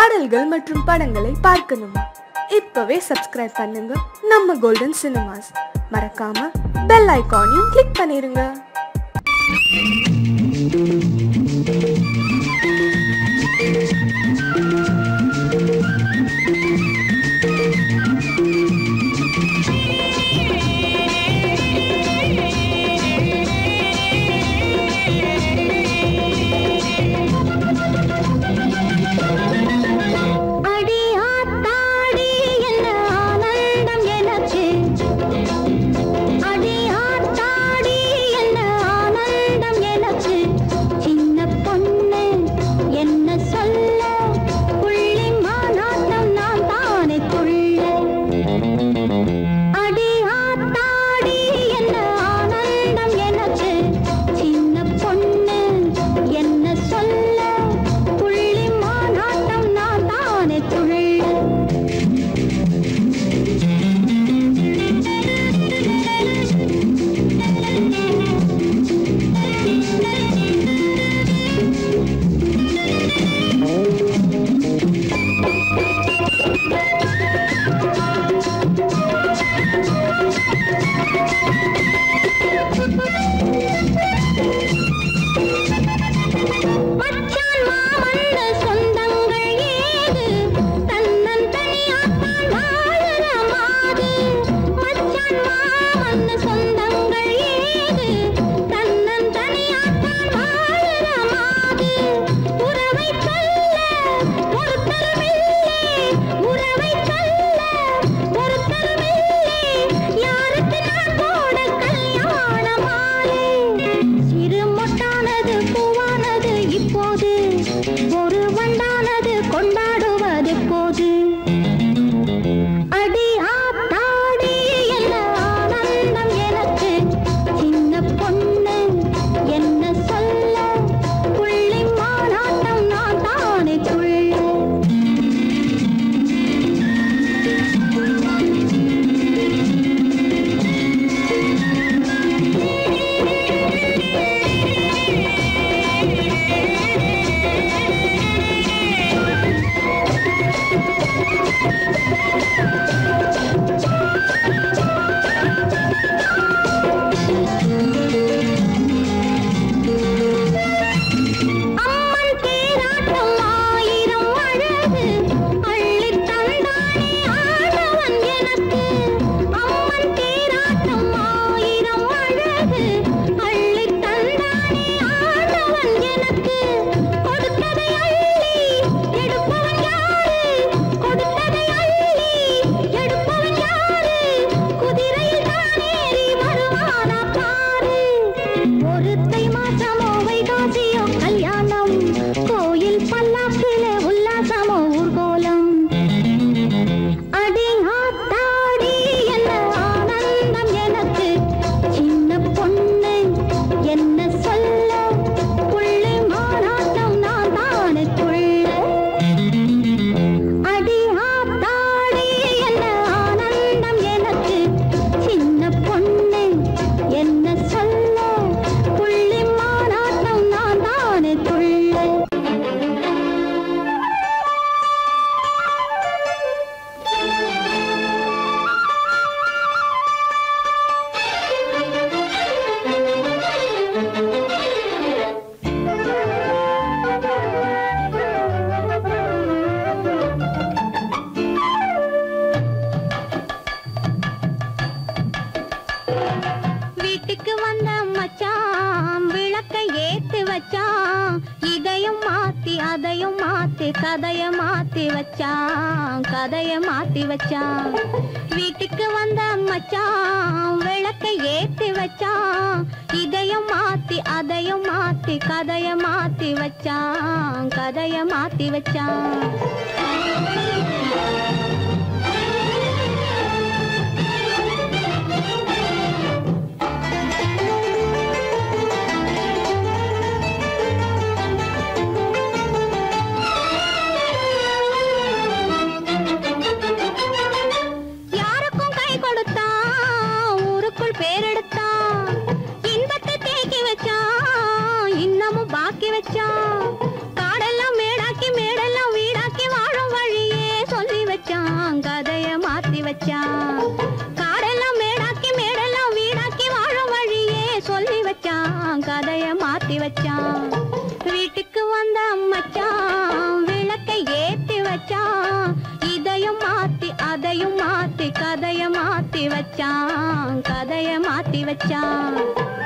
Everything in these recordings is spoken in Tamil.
பாடல்கள் மற்றும் படங்களை பார்க்கணுமா இப்பவே சப்ஸ்கிரைப் பண்ணுங்க நம்ம கோல்டன் சினிமாஸ் மறக்காம பெல் ஐகானையும் கிளிக் பண்ணிருங்க அடி ஆத்தாடி என்ன ஆனந்தம் எனக்கு அடி ஆத்தாடி என்ன ஆனந்தம் எனக்கு சின்ன பொண்ணு என்ன சொல்ல புள்ளி மாநாட்டம் நான் தானே துள்ள அடி ஆத்தாடி என்ன ஆனந்தம் எனக்கு சின்ன பொண்ணு என்ன சொல்ல புள்ளி மாநாட்டம் நான் தானே துள்ள மச்சான் மாமன்னு சொந்தங்கள் ஏது தன்னன் தனியாத்தான் வாழற மாது மச்சான் மாமன்னு சொந்தங்கள் ஏது தன்னன் தனியாத்தான் வாழற மாது உறவை சொல்ல ஒருத்தருமில்லை உறவை சொல்ல ஒருத்தருமில்லை யாருக்கு நான் போட கல்யாண மாலை சிறு மொட்டானது பூவானது இப்போது ஒரு வண்டானது கொண்டாடுவது போது அடி ஆத்தாடி என்ன ஆனந்தம் எனக்கு சின்ன பொண்ணு என்ன சொல்ல புள்ளி மாநாட்டம் நான் தானே துள்ள அம்மன் தேராட்டம் ஆயிரம் அழகு அள்ளித் தந்தானே ஆண்டவன் எனக்கு அம்மன் தேராட்டம் ஆயிரம் அழகு அள்ளித் தந்தானே ஆண்டவன் எனக்கு கொடுத்ததை அள்ளி எடுப்பவன் யாரு கொடுத்ததை அள்ளி எடுப்பவன் யாரு குதிரையில் தானேறி வருவானா பாரு ஒருத்தை மாசமோ வைகாசியோ கல்யாணம் கோயில் பல்லாக்கிலே உல்லாசமோ ஊர்கோலம் அடி ஆத்தாடி என்ன ஆனந்தம் எனக்கு சின்ன பொண்ணு என்ன சொல்ல புள்ளி மாநாட்டம் நான் தானே துள்ள அடி ஆத்தாடி என்ன ஆனந்தம் எனக்கு சின்ன பொண்ணு என்ன சொல்ல புள்ளி மாநாட்டம் நான் தானே துள்ள வீட்டுக்கு வந்த மச்சான் விளக்க ஏத்து வச்சான் இதையும் மாத்தி அதையும் மாத்தி கதைய மாத்தி வச்சான் கதைய மாத்தி வச்சான் வீட்டுக்கு வந்த மச்சான் விளக்க ஏத்தி வச்சான் இதையும் மாத்தி அதையும் மாத்தி கதைய மாத்தி வச்சான் கதைய மாத்தி வச்சான் யாருக்கும் கை கொடுத்தான் ஊருக்குள் பேரெடுத்தான் இன்பத்தை தேக்கி வச்சான் இன்னமும் பாக்கி வச்சான் காடெல்லாம் மேடாக்கி மேடெல்லாம் வீடாக்கி வாழ வச்சான் காடெல்லாம் மேடாக்கி மேடெல்லாம் வீடாக்கி வாழும் வழியே சொல்லி வச்சான் கதைய மாத்தி வச்சான் வீட்டுக்கு வந்த மச்சான் விளக்கை ஏத்தி வச்சான் இதையும் மாத்தி அதையும் மாத்தி கதைய மாத்தி வச்சான் கதைய மாத்தி வச்சான்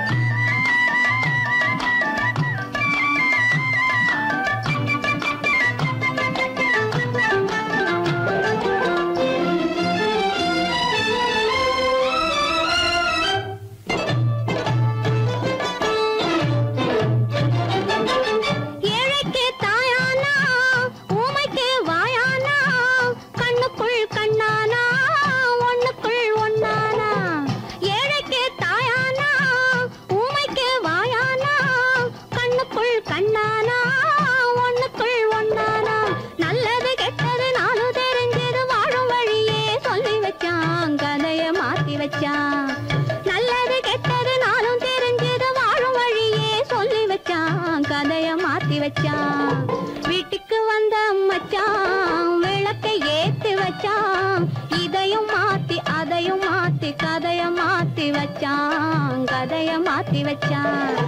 ஏழைக்கு தாயானா ஊமைக்கு வாயானா கண்ணுக்குள் கண்ணானா ஒண்ணுக்குள் ஒண்ணானா ஏழைக்கு தாயானா ஊமைக்கு வாயானா கண்ணுக்குள் கண்ணானா ஒண்ணுக்குள் ஒண்ணானா நல்லது கெட்டது நானும் தெரிஞ்சது வாழும் வழியே சொல்லி வச்சான் கதைய மாத்தி வச்சான் நல்லது கெட்டது நானும் தெரிஞ்சது வாழும் வழியே சொல்லி வச்சான் கதைய மாத்தி வச்சான் வீட்டுக்கு வந்த மச்சான் விளக்கை ஏத்தி வச்சான் இதையும் மாத்தி அதையும் மாத்தி கதைய மாத்தி வச்சான் கதைய மாத்தி வச்சான்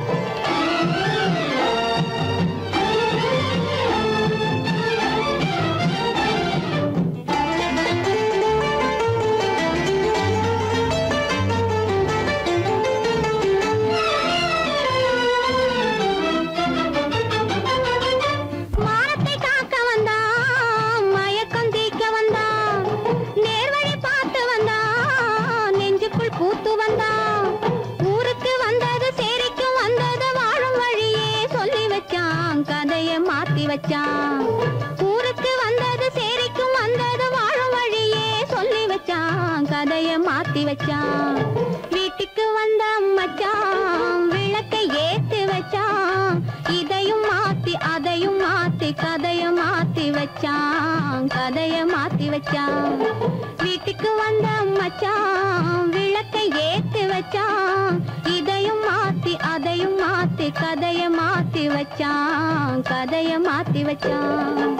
மானத்தை காக்க வந்தான் மயக்கம் தீக்க வந்தான் நேர்வழி பார்த்து வந்தான் நெஞ்சுக்குள் பூத்து வந்தான் ஊருக்கு வந்தது சேரிக்கு வந்தது வாழும் வழியே சொல்லி வச்சான் கதைய மாத்தி வச்சான் ஊருக்கு வந்தது சேரிக்கும் வந்தது வாழும் வழியே சொல்லி வச்சான் கதைய மாத்தி வச்சான் வீட்டுக்கு வந்த மச்சான் விளக்கை ஏத்தி வச்சான் இதையும் மாத்தி அதையும் மாத்தி கதைய மாத்தி வச்சான் கதைய மாத்தி வச்சான் வீட்டுக்கு வந்த மச்சான் விளக்கை ஏத்தி வச்சான் இதையும் மாத்தி அதையும் மாத்தி கதைய மாத்தி வச்சான் கதைய மாத்தி வச்சான்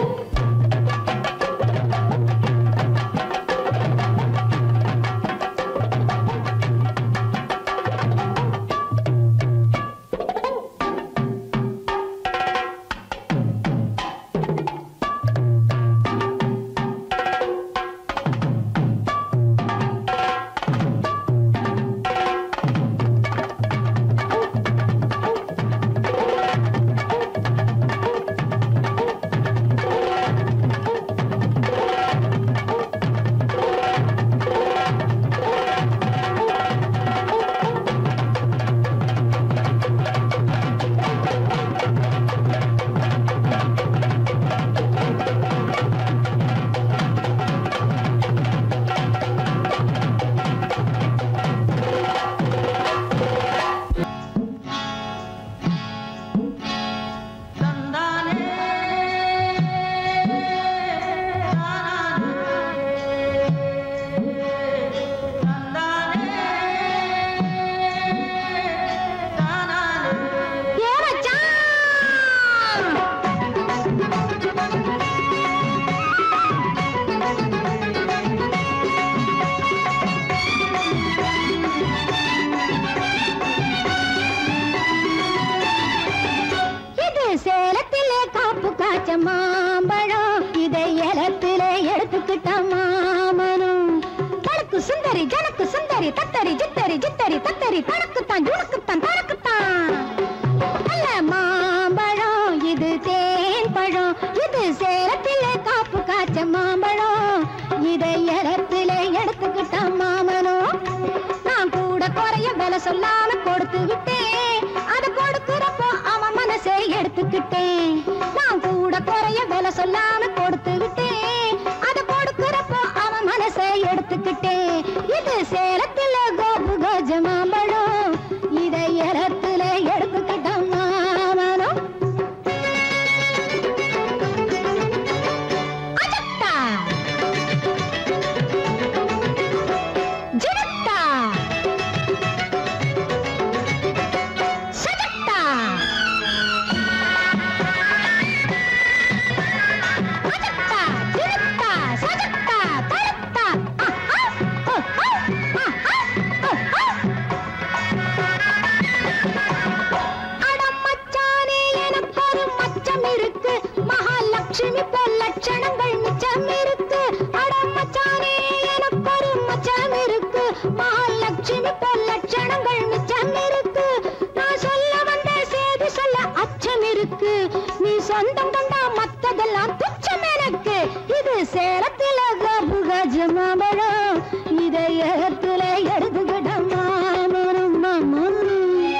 இது சேலத்திலே காப்பு காய்ச்ச மாம்பழம் இதை ஏலத்திலே எடுத்துக்கிட்ட மாமனும் தனக்கு சுந்தரி ஜனக்கு சுந்தரி தத்தரி ஜித்தரி ஜித்தரி தத்தரி தனக்குத்தான் ஜுனக்குத்தான் தனக்குத்தான் நல்ல மாம்பழம் இது தேன் பழம் இது சேலத்திலே காப்பு காய்ச்ச மாம்பழம் இதை ஏலத்திலே எடுத்துக்கிட்ட மாமனும் நான் கூட குறைய விலை சொல்லாம கொடுத்து விட்டேன் அது கொடுக்கிறப்போ அவன் மனசை எடுத்துக்கிட்டேன் நான் கூட குறைய விலை சொல்லாம கொடுத்து விட்டேன் அது கொடுக்கிறப்போ அவன் மனசை எடுத்துக்கிட்டேன் இது சேலத்துல கோபு கஜ மாம்பழம் இதை இடத்துல எடுத்துக்கிட்ட மாமனும் அஜத்தா ஜினத்தா சஜத்தா லட்சணங்கள் மிச்சம் இருக்கு அட மச்சானே எனக்கு ஒரு மச்சம் இருக்கு மகாலட்சுமி போல் லட்சணங்கள் மிச்சம் இருக்கு நான் சொல்ல வந்த செய்தி சொல்ல அச்சம் இருக்கு நீ சொந்தம் கொண்டா மத்ததெல்லாம் துச்சம் எனக்கு இது சேலத்தில கஜமாபழம் இதை ஏத்துல எடுத்துக்கிட்ட மாமனும் மாமனும்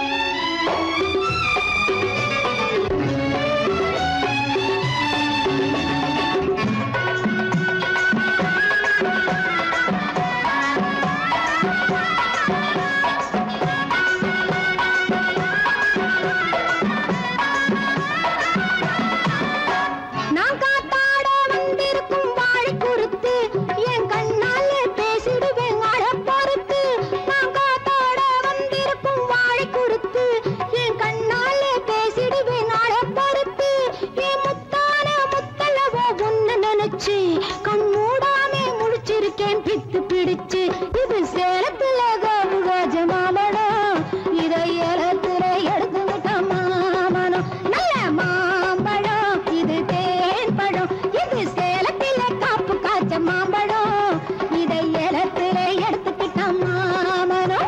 நான் காத்தாட வந்திருக்கும் வாழை குறுத்து என் கண்ணாலே பேசிடுவேன் அழ பொறுத்து நான் காத்தாட வந்திருக்கும் வாழை குறுத்து என் கண்ணாலே பேசிடுவேன் அழ பொறுத்து என் முத்தான முத்தலவோ ஒன்னு நினைச்சு கண் மூடாமே முழிச்சிருக்கேன் பித்து பிடிச்சு இது சேலத்துல கவுகாஜ மாம்பழம் இதை ஏலத்துல எடுத்துக்கிட்ட மாமனம் நல்ல மாம்பழம் இது தேன் பழம் இது சேலத்தில காப்பு காய்ச்ச மாம்பழம் இதை ஏலத்துல எடுத்துக்கிட்ட மாமனம்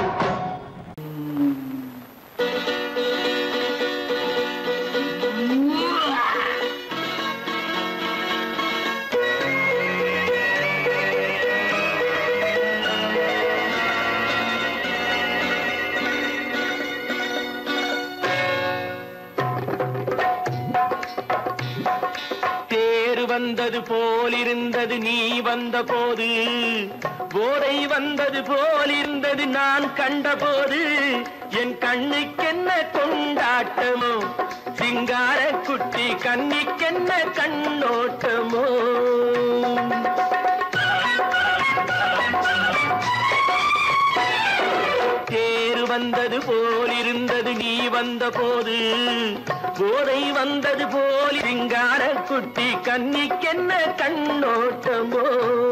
தேர் வந்தது போலிருந்தது நீ வந்த போது போதை வந்தது போலிருந்தது நான் கண்டபோது என் கண்ணுக்கென்ன கொண்டாட்டமோ சிங்கார குட்டி கண்ணிக்கென்ன கண்ணோட்டமோ தேர் வந்தது போலிருந்தது நீ வந்த போது போதை வந்தது போல் சிங்கார குட்டி கண்ணிக்கென்ன கண்ணோட்டமோ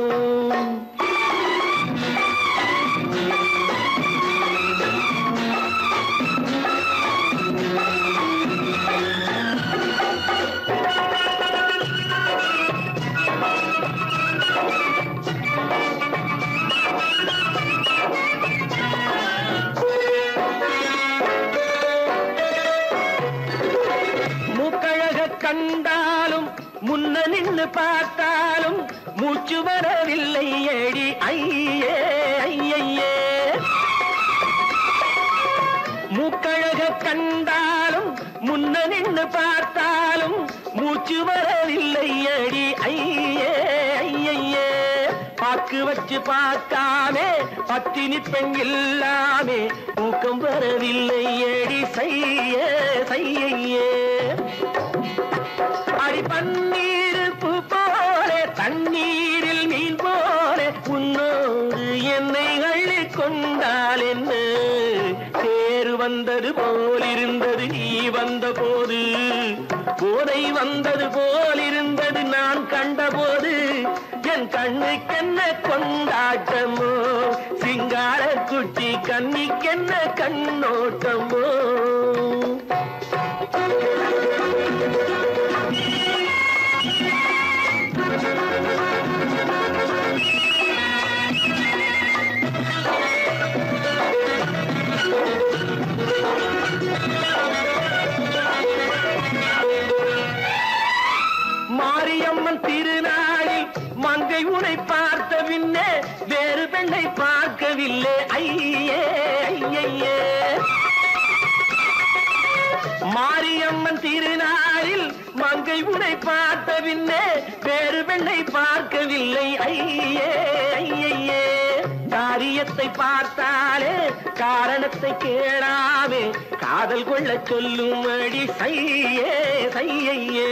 மூக்கழக கண்டாலும் முன்ன நின்னு பார்த்தாலும் மூச்சு வரவில்லை ஏடி ஐயே ஐயையே மூக்கழக கண்டாலும் முன்ன நின்னு பார்த்தாலும் மூச்சு வரவில்லை அடி ஐயே ஐயையே பாக்கு வச்சு பார்க்காமே பத்தினி பெண் இல்லாமே தூக்கம் வரவில்லை அடி செய்ய செய்யையே அடி பன்னீர் பூ போல தண்ணீரில் மீன் போல உன்னோடு என்னை அள்ளி கொண்டால் என்ன தேர் வந்தது போலிருந்தது நீ வந்த போது போதை வந்தது போலிருந்தது நான் கண்டபோது என் கண்ணுக்கென்ன கொண்டாட்டமோ சிங்கார குட்டி கண்ணிக்கென்ன கண்ணோட்டமோ மாரியம்மன் திருநாளில் மங்கை உனை பார்த்த பின்னே வேறு பெண்ணை பார்க்கவில்லை ஐயே ஐயையே மாரியம்மன் திருநாளில் மங்கை உனை பார்த்த பின்னே வேறு பெண்ணை பார்க்கவில்லை ஐயே ஐயையே காரியத்தை பார்த்தாலே காரணத்தை கேளாமே காதல் கொள்ள சொல்லும் அடி சையே சையையே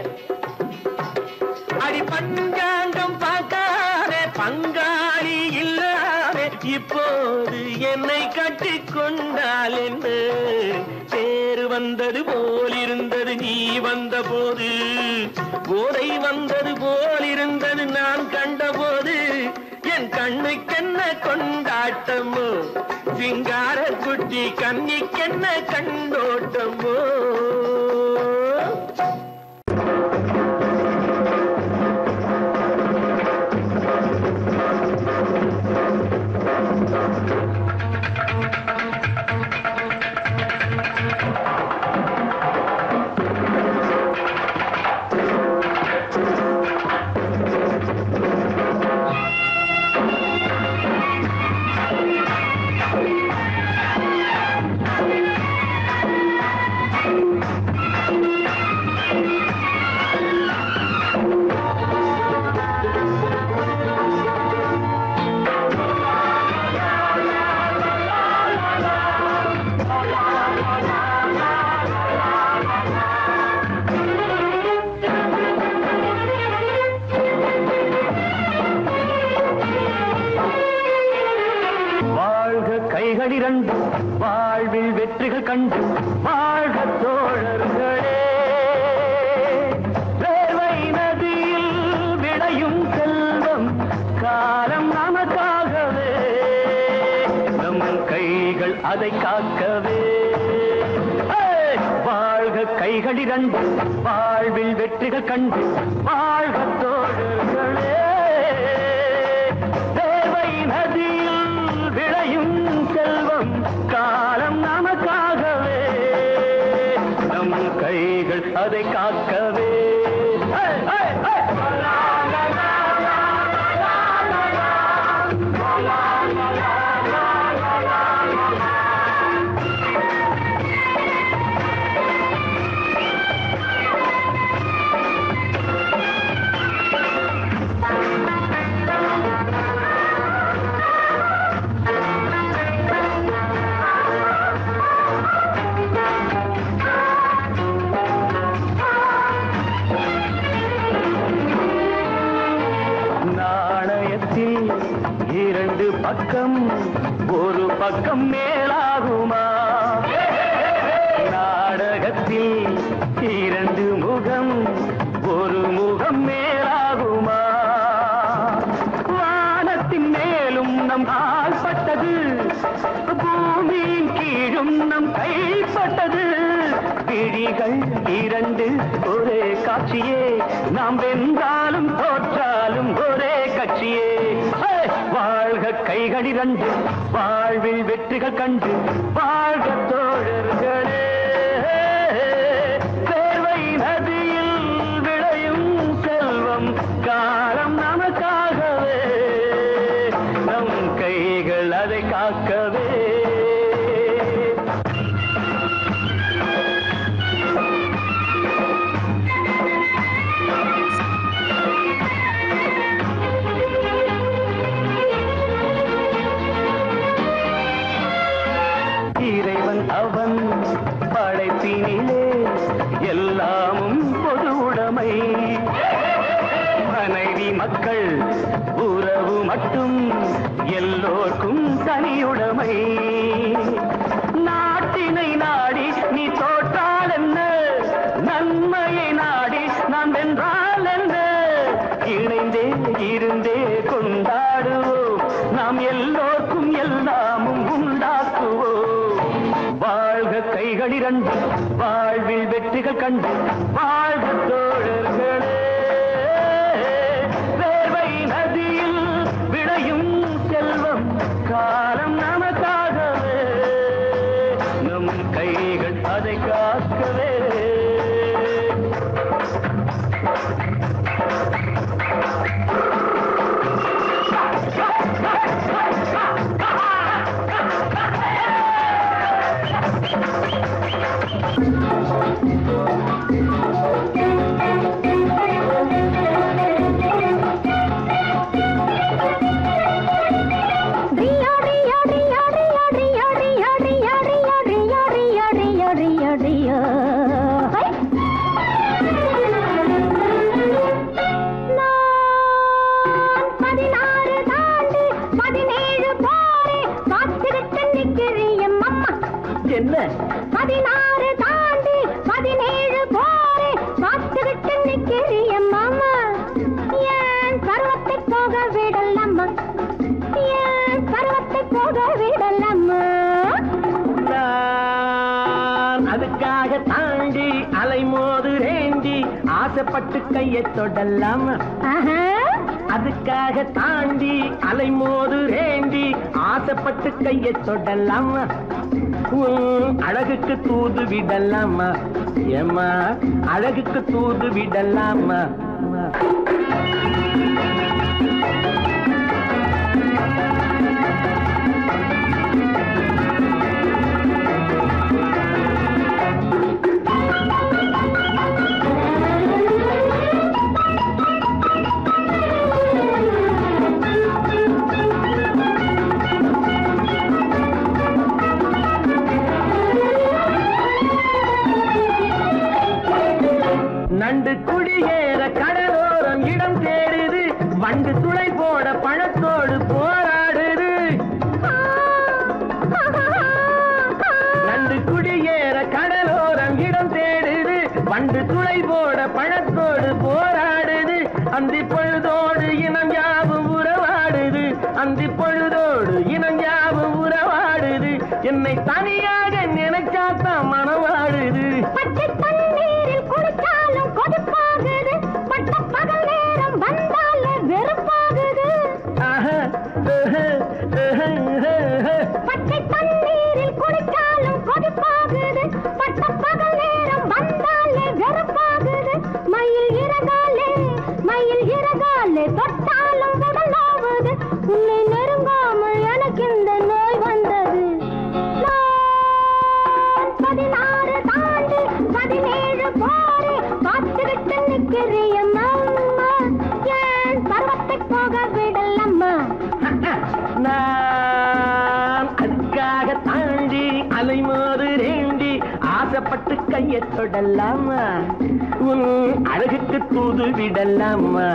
அடி பஞ்சாங்கம் பார்க்காதே பங்காளி இல்லாமே இப்போது என்னை கட்டிக் கொண்டால் என்ன தேர் வந்தது போலிருந்தது நீ வந்த போது போதை வந்தது போலிருந்தது நான் கண்டபோது என் கண்ணுக்கென்ன கொண்டாட்டமோ சிங்கார குட்டி கண்ணிக்கென்ன கண்டோட்டமோ இரண்டு வாழ்வில் வெற்றிகள் கண்டு வாழ்க தோழர்களே வேர்வை நதியில் விளையும் செல்வம் காலம் நமக்காகவே நம் கைகள் அதை காக்கவே ஏய்! வாழ்க கைகள் இரண்டு வாழ்வில் வெற்றிகள் கண்டு வாழ்க தோழர்களே தேவை நதியில் விளையும் செல்வம் காலம் நமக்காகவே நம் கைகள் அதை காக்கவே ஏய், ஏய், ஏய்! நாணயத்தில் இரண்டு பக்கம் ஒரு பக்கம் மேலாகுமா நாடகத்தில் இரண்டு முகம் ஒரு முகம் மேலாகுமா வானத்தின் மேலும் நம் ஆள்பட்டது பூமியின் கீழும் நம் கைப்பட்டது விழிகள் இரண்டு ஒரே காட்சியே நாம் வென்றாலும் தோற்றாலும் ஒரே கட்சியே ஹே! வாழ்க கைகள் இரண்டு வாழ்வில் வெற்றிகள் கண்டு வாழ்க தோழர்களே தேர்வை நதியில் விளையும் செல்வம் காலம் நமக்காகவே நம் கைகள் அதை காக்கவே இறைவன் அவன் படைப்பினிலே எல்லாமும் பொது உடைமை மனைவி மக்கள் உறவு மட்டும் எல்லோர்க்கும் தனியுடைமை நாட்டினை நாடி நீ தோற்றால் என்ன நன்மையை நாடி நான் வென்றால் என்ன இணைந்தே இருந்தே கொண்டாடுவோம் நாம் எல்லோர்க்கும் எல்லாமும் உண்டாக்குவோம் வாழ்க கைகள் இரண்டு வாழ்வில் வெற்றிகள் கண்டு வாழ்க தோழர்களே வேர்வை நதியில் விளையும் செல்வம் காலம் நமக்காகவே நம் கைகள் அதை காக்கவே ரியா ரியா ரியா ரியா ரியா ரியா ரியா ரியா ரியா ரியா ரியா ரியா ரியா ஹை நான் பதினாறு தாண்டி பதினேழு போரே காத்திருக்க நிக்கிறேன் அம்மா என்ன பதினாறு தாண்டி பதினேழு போரே காத்திருக்க நிக்கிறேன் மாமா ஏன் பருவத்தை போக விடலாமா ஏன் பருவத்தை போக விடலாமா நான் அதுக்காக தாண்டி அலைமோது ரேண்டி ஆசைப்பட்டு கையை தொடலாம் ஆஹா அதுக்காக தாண்டி அலைமோது ரேண்டி ஆசைப்பட்டு கையை தொடலாம் உன் அழகுக்கு தூது விடலாமா ஏம்மா அழகுக்கு தூது விடலாமா நண்டு குடியேற கடலோரம் இடம் தேடுது வண்டு துளை போட பழத்தோடு போராடுது ஆ, ஆஹா, அந்தி பொழுதோடு இனஞ்சாவும் உறவாடுது அந்தி பொழுதோடு இனஞ்சாவும் உறவாடுது என்னை தனியாக நினைச்சாத்தான் மனவாடுது பச்சை தண்ணீரில் குளிச்சாலும் கொதிப்பாகுது பட்ட பகல் நேரம் வந்தாலே வெறுப்பாகுது ஆஹா, ஆஹா, ஆஹா, ஆஹா. பச்சை தண்ணீரில் குளிச்சாலும் கொதிப்பாகுது பட்ட பகல் நேரம் வந்தாலே வெறுப்பாகுது மயில் இறகாலே மயில் இறகாலே தொட்டாலும் உடலாவது உன்னை நெருங்காமல் எனக்கு இந்த நோய் வந்தது நான் பதினாறு தாண்டி பதினேழு போரே காத்துக்கிட்டு நிற்கிறியம்மா ஏன் பருவத்தை போக விடலம்மா நான் அதுக்காக தாண்டி அலைமோது ரேண்டி ஆசைப்பட்டு கையை தொடலாமா உன் அழகுக்கு தூது விடலாமா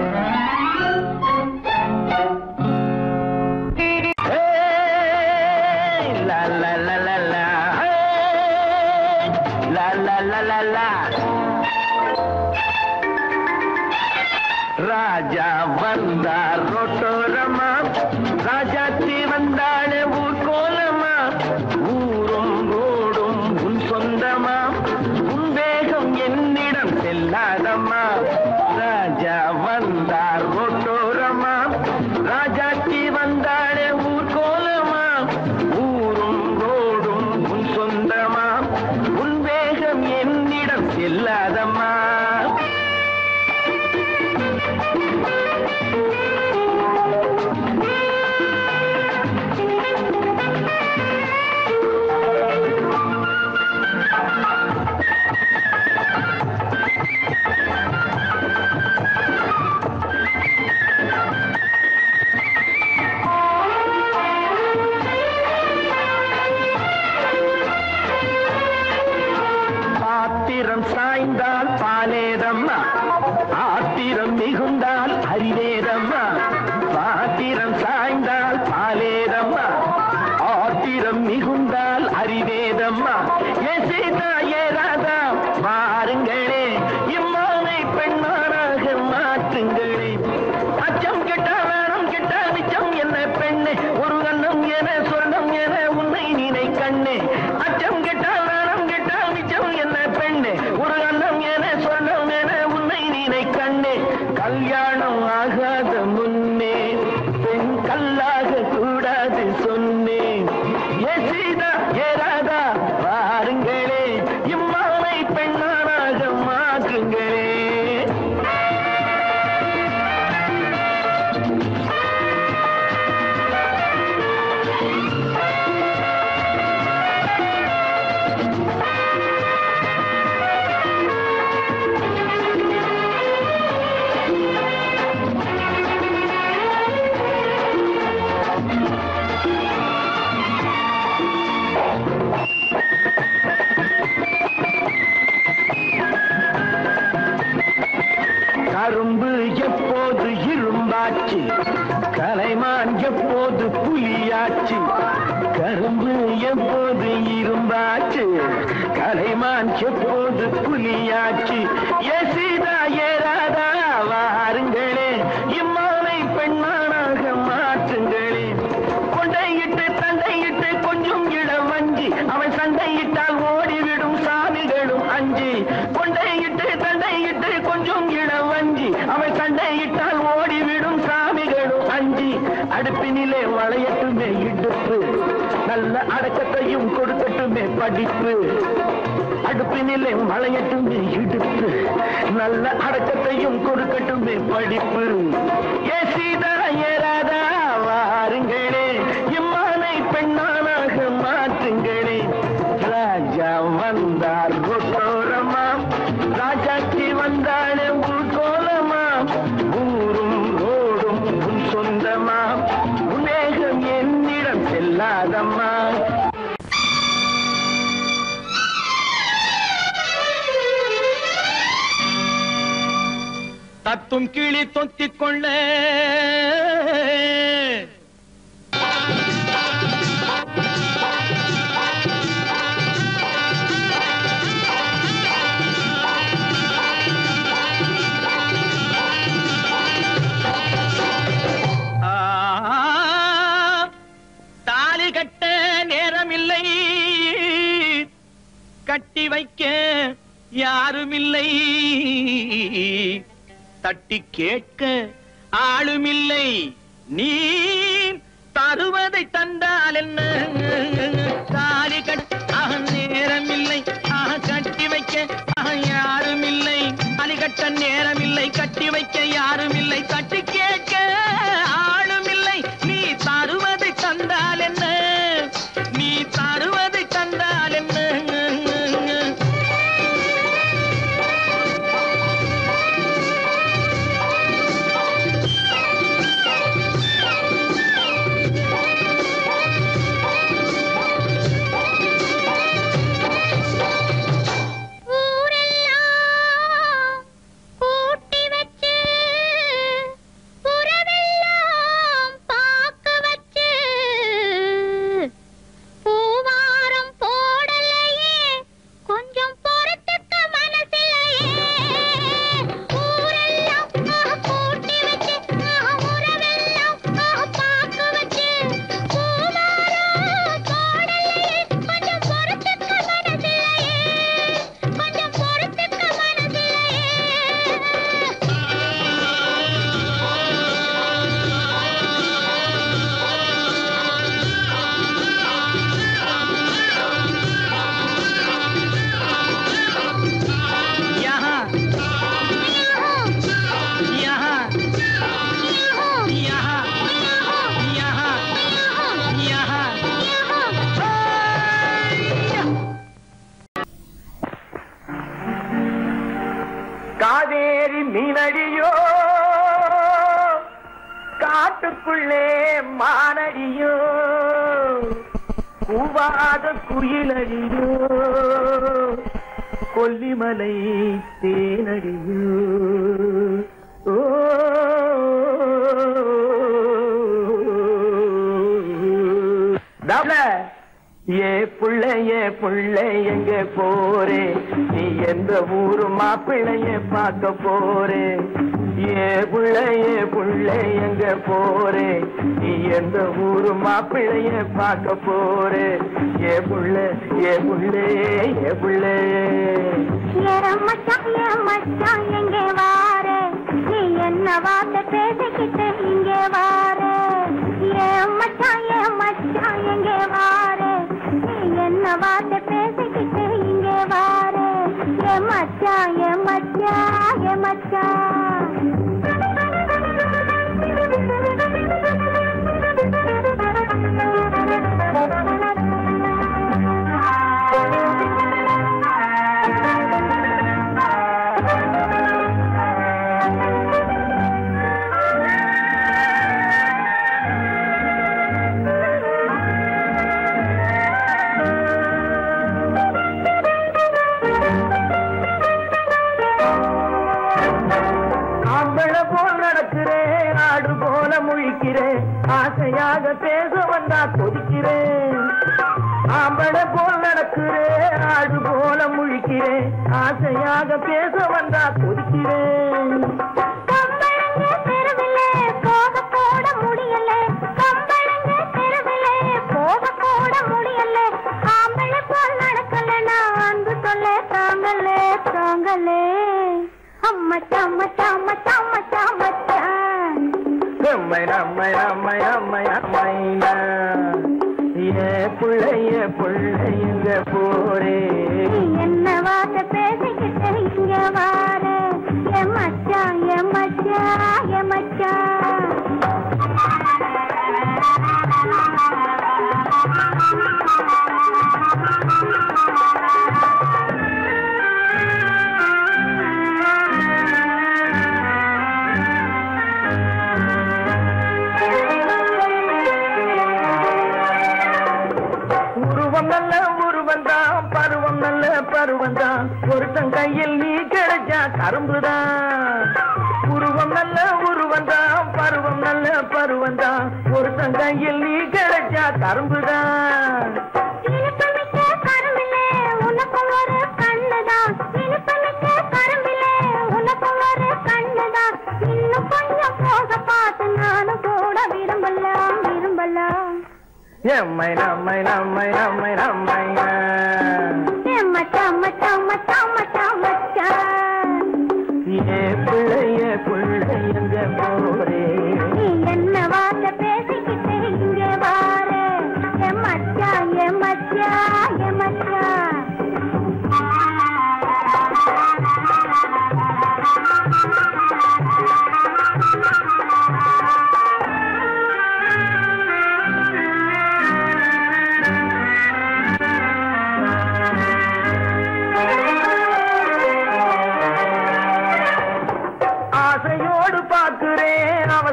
ஏய், லா, லா, லா, லா, லா. ஏய், லா, லா, லா, லா, லா. ராஜா வந்தார் ரோட்டோரமா ராஜாத்தி வந்தாளே ஊர் கோலமா ஊரும் ரோடும் உன் சொந்தமா உன் வேகம் என்னிடம் செல்லாதம்மா ராஜா வந்தார் ரோட்டோரமா ராஜாத்தி வந்தாளே ஊர் கோலமா ஊரும் ரோடும் உன் சொந்தமா உன் வேகம் என்னிடம் செல்லாதம்மா பாத்திரம் சாய்ந்தால் பாலேதம்மா ஆத்திரம் மிகுந்தால் அறிவேதம்மா பாத்திரம் சாய்ந்தால் பாலேதம்மா ஆத்திரம் மிகுந்தால் அறிவேதம்மா ஏ சீதா ஏ ராதா பாருங்களே இம்மானை பெண்ணானாக மாற்றுங்களே அச்சம் கிட்ட வேணும் கிட்ட மிச்சம் என்ன பெண்ணே ஒரு கண்ணம் என சொர்ணம் என உன்னை நினை கண்ணே அச்சம் கிட்ட வேணும் கிட்ட மிச்சம் என்ன பெண்ணே ஒரு கண்ணம் என சொர்ணம் என உன்னை நினை கண்ணே கல்யாணம் ஆகாத முன்னே பெண் கல்லாக கூடாது சொன்னேன் ஏ சீதா ஏ ராதா பாருங்களே இம்மாவை பெண்ணானாக மாற்றுங்களே கரும்பு எப்போது இரும்பாச்சு கலைமான் எப்போது புலியாச்சு கரும்பு எப்போது இரும்பாச்சு கலைமான் எப்போது புலியாச்சு ஏ சீதா ஏ ராதா வாருங்களே இம்மானை பெண்ணானாக மாற்றுங்களே கொண்டையிட்டு தண்டையிட்டு கொஞ்சம் இளம் வஞ்சி அவன் சண்டையிட்டால் ஓடிவிடும் சாமிகளும் அஞ்சி கொண்டையிட்டு தண்டையிட்டு கொஞ்சம் இளம் வஞ்சி அவன் சண்டையிட்டால் ஓடிவிடும் சாமிகளும் அஞ்சி அடுப்பினிலே வளையட்டுமே இடுப்பு நல்ல அடக்கத்தையும் கொடுக்கட்டுமே படிப்பு அடுப்பினிலே மழையட்டுமே இடுப்பு நல்ல அடக்கத்தையும் கொடுக்கட்டுமே படிப்பு ஏ சீதா ஏ ராதா வாருங்களே இம்மானை பெண்ணானாக மாற்றுங்களே ராஜா வந்தார் ரொட்டோரமா ராஜாக்கு வந்தாளே உள் கோலமா ஊரும் ரோடும் உன் சொந்தமா உன்னேகம் என்னிடம் செல்லாதம்மா தத்தும் கிளி தொத்திக் கொள்ள யாருமில்லை தட்டி கேட்க ஆளுமில்லை நீ தருவதை தந்தால் என்ன தாலி கட்ட ஆக நேரமில்லை ஆக கட்டி வைக்க ஆக யாருமில்லை தாலி கட்ட நேரமில்லை கட்டி வைக்க யாருமில்லை தட்டி கேட்க ஆளுமில்லை நீ தருவதை தந்தால் என்ன நீ தருவதை தந்தால் என்ன ஊரெல்லாம் கூட்டி வச்சு உறவெல்லாம் பார்க்க வச்சு பூவாரம் போடலையே கொஞ்சம் பொறுத்துக்க மனசில்லையே ஊரெல்லாம் ஆஹ், கூட்டி வச்சு ஆஹ், உறவெல்லாம் ஆஹ், பார்க்க வச்சு பூவாரம் போடலையே கொஞ்சம் பொறுத்துக்க மனசில்லையே கொஞ்சம் பொறுத்துக்க மனசில்லையே यहाँ यहाँ यहाँ यहाँ यहाँ காவேரி மீனடியோ காட்டுக்குள்ளே மானடியோ கூவாத குயிலடியோ கொல்லிமலை தேனடியோ ஓ தவள ஏ புள்ள ஏ புள்ள எங்க போறே நீ எந்த ஊரு மாப்பிள்ளைய பார்க்க போறே ஏ புள்ள ஏ புள்ள எங்க போறே நீ எந்த ஊரு மாப்பிள்ளைய பார்க்க போறே ஏ புள்ள ஏ புள்ளே ஏ புள்ளே ஏன் மச்சான் ஏன் மச்சான் எங்கே வாரு நீ என்ன வார்த்தை பேசிக்கிட்டு இங்கே வாரு ஏன் மச்சான் ஏன் மச்சான் எங்கே வாரு நீ என்ன வார்த்தை பேசிக்கிட்டு இங்கே வாரு ஏ மச்சான் ஏ மச்சான் ஏ ஆம்பள போல் நடக்கிறேன் ஆடு போல முழிக்கிறேன் ஆசையாக பேச வந்தா கொதிக்கிறேன் ஆம்பள போல் நடக்கிறேன் ஆடு போல முழிக்கிறேன் ஆசையாக பேச வந்தா கொதிக்கிறேன் கம்பளங்க தெருவிலே போக போட முடியல கம்பளங்க தெருவிலே போக போட முடியல ஆம்பளை போல் நடக்கல நான் அன்பு சொல்ல தாங்கலே தாங்கலே அம்மச்சா மச்சா மச்சா மச்சா மச்சான் அம்மை அம்மை அம்மை அம்மை அம்மைனா ஏ புள்ளைய புள்ளைங்க போரே நீ என்ன வார்த்தை பேசிக்கிட்டு இங்க வார எ மச்சான் எ மச்சான் எ மச்சான் உருவம் நல்ல உருவம் தான் பருவம் நல்ல பருவம் தான் ஒருத்தன் கையில் நீ கிடைச்சா கரும்புதான் உருவம் நல்ல உருவம் தான் பருவம் நல்ல பருவம் தான் ஒருத்தன் கையில் நீ கிடைச்சா கரும்புதான் இனிப்புமிக்க கரும்பிலே உனக்கும் ஒரு கண்ணுதான் இனிப்புமிக்க கரும்பிலே உனக்கும் ஒரு கண்ணுதான் இன்னும் கொஞ்சம் போக பார்த்து நானும் கூட விரும்பலாம் விரும்பலாம் எம்மை நம்மை நம்மை நம்மை நம்மை ஏ மச்சான் மச்சான் மச்சான் மச்சான்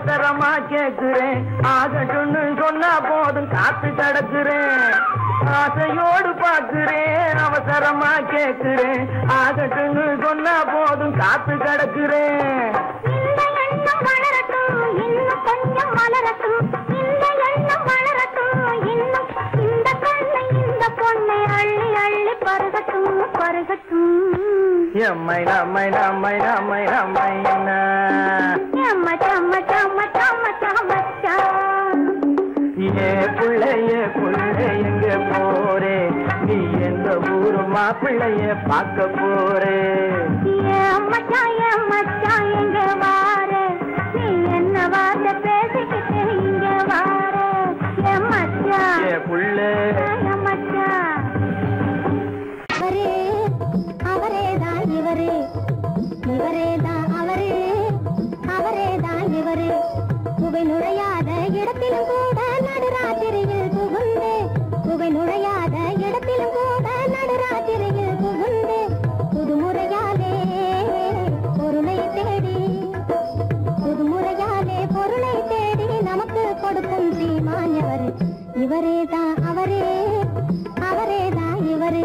அவசரமா கேக்குறேன் ஆகட்டும்னு சொன்னா போதும் காத்து கிடக்குறேன் ஆசையோடு பாக்குறேன் அவசரமா கேக்குறேன் ஆகட்டும்னு சொன்னா போதும் காத்து கிடக்குறேன் இந்த எண்ணம் வளரட்டும் இன்னும் கொஞ்சம் வளரட்டும் இந்த எண்ணம் வளரட்டும் இன்னும் இந்த கண்ணை இந்த பொண்ணை அள்ளி அள்ளி பருகட்டும் பருகட்டும் எம்மை நம்மை நம்மை நம்மை நம்மைன்னா மச்சான் மச்சான் மச்சான் மச்சான் மச்சான் ஏ புள்ளைய புள்ளை எங்க போறே நீ எந்த ஊரு மாப்பிள்ளைய பார்க்க போறே ஏன் மச்சான் ஏன் மச்சான் எங்க வாரு நீ என்ன வார்த்தை பேசிக்கிட்டு இங்க வாரு ஏன் மச்சான் ஏ புள்ள ஏன் மச்சான் அவரே அவரே தான் இவரு இவரே தான் அவரு அவரே தான் இவரு புகை நுழையாத இடத்திலும் கூட நடுராத்திரியில் புகுந்து புகை நுழையாத இடத்திலும் கூட நடுராத்திரியில் புகுந்து புதுமுறையாலே பொருளை தேடி புதுமுறையாலே பொருளை தேடி நமக்கு கொடுக்கும் ஸ்ரீமான்யவர் இவரே தான் அவரே அவரே தான் இவரே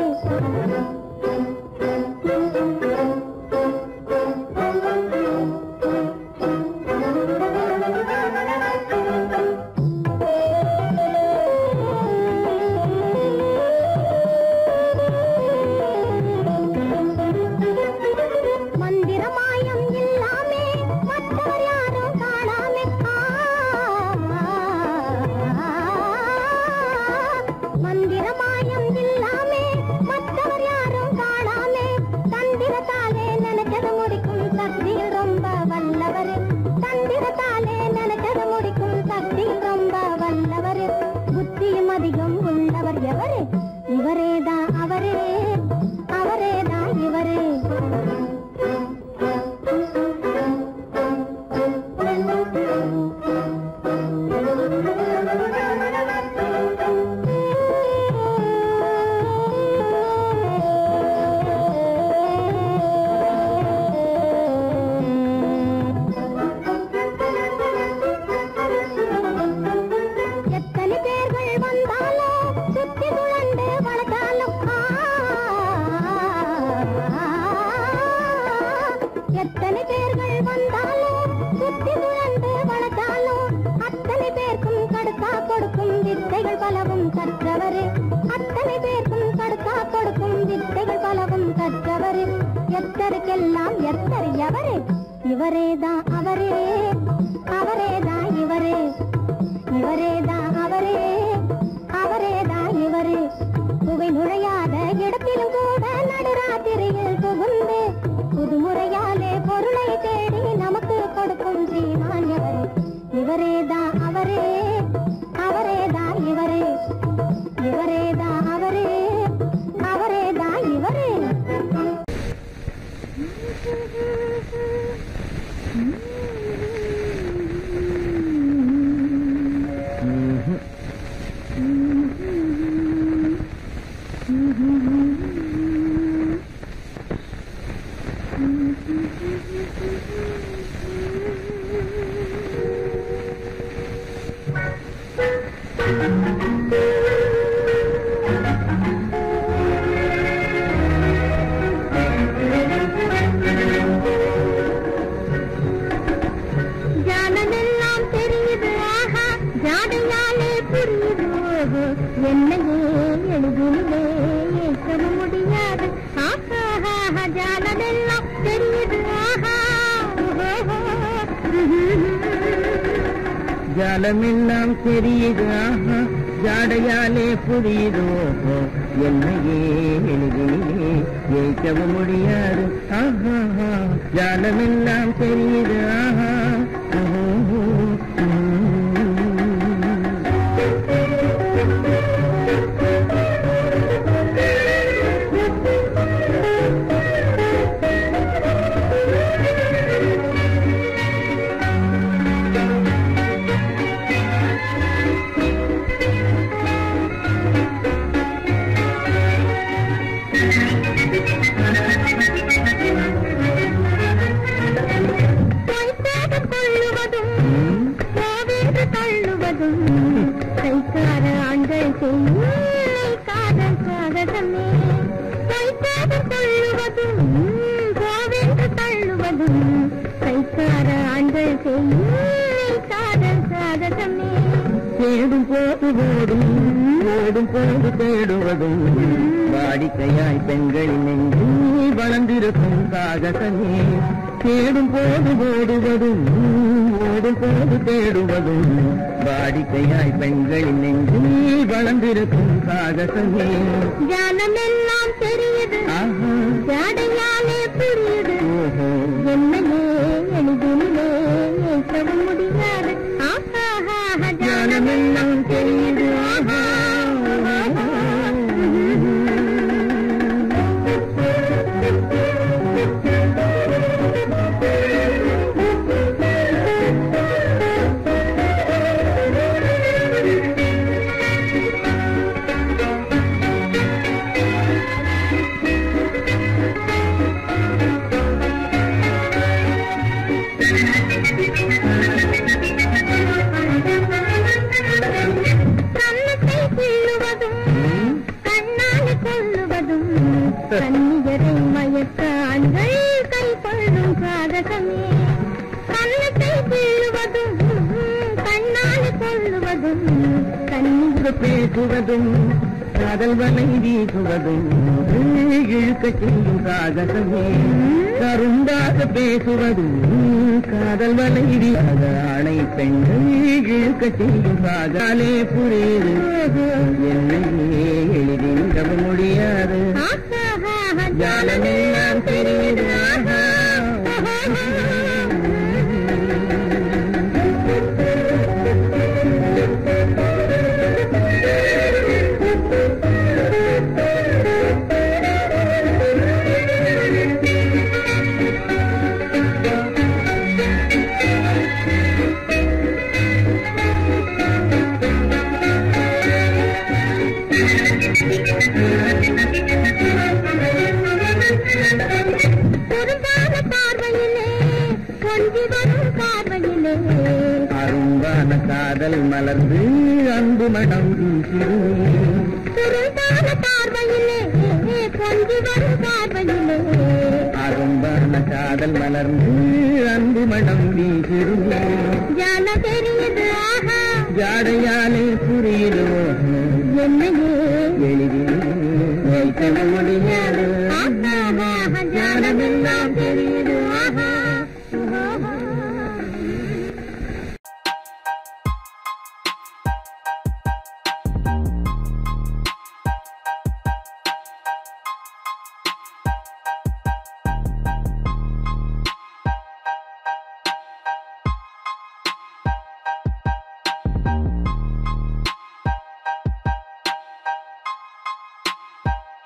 மந்திரமாயம் இல்லாமே மற்றவர் யாரும் காணாமே மந்திரமாயம் இல்லாமே மற்றவர் யாரும் காணாமே தந்திரத்தாலே நினைச்சது முடிக்கும் சக்தியில் ரொம்ப வல்லவர் தந்திரத்தாலே நினைச்சது முடிக்கும் சக்தியில் ரொம்ப வல்லவர் புத்தியும் அதிகம் உள்ளவர் எவரு இவரேதான் அவரே அவரேதான் இவரே எத்தனை பேர்கள் வந்தாலும் சுத்தி சுழண்டு வளர்த்தாலும் எத்தனை பேர்கள் வந்தாலும் சுத்தி சுழண்டு வளர்த்தாலும் அத்தனை பேருக்கும் கடுக்கா கொடுக்கும் வித்தைகள் பலவும் கற்றவர் அத்தனை பேருக்கும் கடுக்கா கொடுக்கும் வித்தைகள் பலவும் கற்றவர் எத்தருக்கெல்லாம் எத்தர் எவரு இவரேதான் அவரே அவரேதான் இவரே இவரேதான் அவரே அவரேதான் இவரே புகை நுழையாத இடத்திலும் கூட நடுராத்திரியில் புகுந்து புதுமுறையாலே பொருளை தேடி நமக்கு கொடுக்கும் ஸ்ரீமான்யவரே இவரேதான் அவரே அவரேதான் இவரே இவரேதான் அவரே அவரேதான் இவரே ஜானமெல்லாம் தெரியுது ஆஹா ஜாடையாலே புரியுது ஓஹோ என்னையே எழுதிலே ஏற்க முடியாது ஆஹா ஆஹா ஜானமெல்லாம் தெரியுது ஆஹா ஓஹோ ஜாலமெல்லாம் தெரியுது ஆஹா ஜாடையாலே புரியுது ஓஹோ என்னையே எளிதிலே ஜெயிக்கவும் முடியாது ஆஹா ஆஹா. ஜாலமெல்லாம் தெரியுது ஆஹா ஓஹோ. ம். பொய்த்தேகம் கொள்ள கைக்கார ஆண்கள் செய்யும் காதல் சாகசமே கைக்காரர் தள்ளுவதும் கோவென்று தள்ளுவதும் கைக்கார ஆண்கள் செய்யும் காதல் சாகசமே தேடும் போது ஓடும் ஓடும் போது தேடுவதும் வாடிக்கையாய் பெண்களின் நெஞ்சில் வளர்ந்திருக்கும் சாகசமே தேடும் போது ஓடுவதும் ஓடும் போது தேடுவதும் வாடிக்கையாய் பெண்களின் நெஞ்சில் வளர்ந்திருக்கும் சாகசமே ஜானம் எல்லாம் தெரியுது ஆஹா ஜாடையாலே புரியுது ஓஹோ என்னையே எளிதிலே ஏற்றவும் முடியாது ஆஹா ஞானமெல்லாம் தெரியுது ஆஹா கன்னத்தை கிள்ளுவதும் கண்ணால் கொள்ளுவதும் கன்னியரை மயக்க ஆண்கள் கை கொள்ளும் சாகசமே கன்னத்தை கிள்ளுவதும் கண்ணால் கொள்ளுவதும் கன்னியர் இங்கு பேசுவதும் காதல் வலை வீசுவதும் இழுக்க செய்யும் சாகசமே கருண்டாக பேசுவதும் காதல் வலை வீசாத ஆணை பெண்கள் இழுக்க செய்யும் சாகாலே புரியுது என்னையே எளிதில் முடியாது ஜாலமெல்லாம் தெரியுது ஆஹா. பொருந்தாத பார்வையிலே கொஞ்சி வரும் பார்வையிலே அரும்பான காதல் மலர்ந்து அன்பு மனம் வீசிடுமே பொருந்தாத பார்வையிலே கொஞ்சி வரும் பார்வையிலே அரும்பான காதல் மலர்ந்து அன்பு மனம் வீசிடுமே ஜா